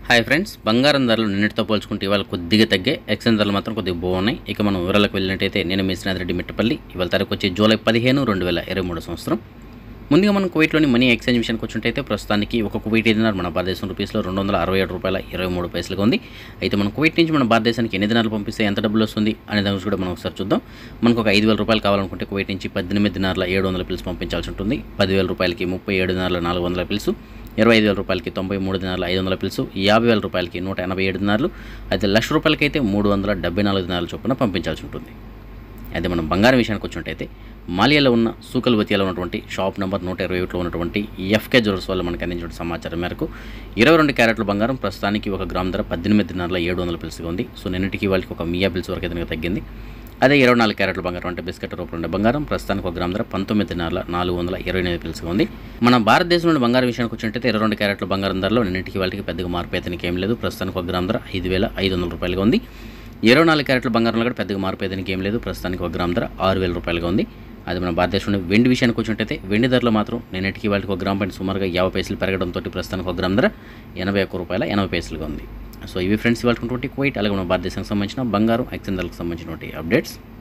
hi friends బంగారం ధరలు నిన్నటితో పోల్చుకుంటే ఇవాళ కొద్దిగా తగ్గే ఎక్సెంజ్ ధరలు మాత్రం కొద్దిగా బాగున్నాయి ఇక మనం వివరాలకు వెళ్ళినట్టయితే నేను మీ రెడ్డి మిట్టపల్లి ఇవాళ తారీఖు వచ్చి జూలై పదిహేను రెండు వేల ఇరవై మూడు సంవత్సరం ముందుగా మనం కువైట్లోని మనీ ఎక్స్చేంజ్ విషయానికి వచ్చినట్టయితే ప్రస్తుతానికి ఒక కువైట్ దినార్ మన భారతదేశం రూపీస్లో రెండు వందల అరవై ఏడు రూపాయల ఇరవై మూడు పైసలుగా ఉంది అయితే మనం కువైట్ నుంచి మన భారతదేశానికి ఎన్ని దినాలు పంపిస్తే ఎంత డబ్బులు వస్తుంది అనే దాని గురించి కూడా మనం ఒకసారి చూద్దాం మనకు ఒక ఐదు వేల రూపాయలు కావాలనుకుంటే కువైట్ నుంచి పద్దెనిమిది దినార్ల ఏడు వందల పిల్స్ పంపించాల్సి ఉంటుంది పదివేల రూపాయలకి ముప్పై ఏడు దినార్ల నాలుగు వందల పిల్సు ఇరవై ఐదు వేల రూపాయలకి తొంభై మూడు దినార్ల ఐదు వందల పిల్సు యాభై వేల రూపాయలకి నూట ఎనభై ఏడు దినార్లు అయితే లక్ష రూపాయలకైతే మూడు వందల డెబ్బై నాలుగు దినాల చొప్పున పంపించాల్సి ఉంటుంది అయితే మనం బంగారం విషయానికి వచ్చినట్టయితే మాలియాలో ఉన్న సూకల్వతియాలో ఉన్నటువంటి షాప్ నెంబర్ నూట ఇరవై ఒకటిలో ఉన్నటువంటి ఎఫ్కే జ్యువెల్స్ వల్ల మనకు అందించిన సమాచారం మేరకు ఇరవై రెండు క్యారెట్ల బంగారం ప్రస్తుతానికి ఒక గ్రామ్ ధర పద్దెనిమిది దినాల ఏడు వందల పిలుసుగా ఉంది సో నిన్నటికి వాళ్ళకి ఒక మియా పిల్స్ వరకు అయితే తగ్గింది అదే ఇరవై నాలుగు క్యారెట్ల బంగారం అంటే బిస్కెట్ రూపంలో ఉండే బంగారం ప్రస్తుతానికి ఒక గ్రామ్ ధర పంతొమ్మిది దినాల నాలుగు వందల ఇరవై ఎనిమిది పిలుసుగా ఉంది మన భారతదేశంలోని బంగారం విషయానికి వచ్చినట్టయితే ఇరవై రెండు క్యారెట్ల బంగారం ధరలో నిన్నటికి వాళ్ళకి పెద్దగా మార్పు అయితే ఏం లేదు ప్రస్తుతానికి ఒక గ్రామ్ ధర ఐదు వేల ఐదు వందల రూపాయలుగా ఉంది ఇరవై నాలుగు క్యారెట్ల బంగారంలో కూడా పెద్దగా మార్పు అయితే ఏం లేదు ప్రస్తుతానికి ఒక గ్రామ్ ధర ఆరు వేల రూపాయలుగా ఉంది అది మన భారతదేశంలో వెండి విషయానికి వచ్చినట్టయితే వెండి ధరలు మాత్రం నిన్నటికి వాళ్ళకి ఒక గ్రామ్ పైన సుమారుగా యాభై పైసలు పెరగడంతో ప్రస్తుతానికి ఒక గ్రామ్ ధర ఎనభై ఒక్క రూపాయల ఎనభై పైసలుగా ఉంది సో ఇవి ఫ్రెండ్స్ ఇవాళ కువైట్ అలాగే మన భారతదేశానికి సంబంధించిన బంగారం ఎక్సెంజ్ ధరలకు సంబంధించినటువంటి అప్డేట్స్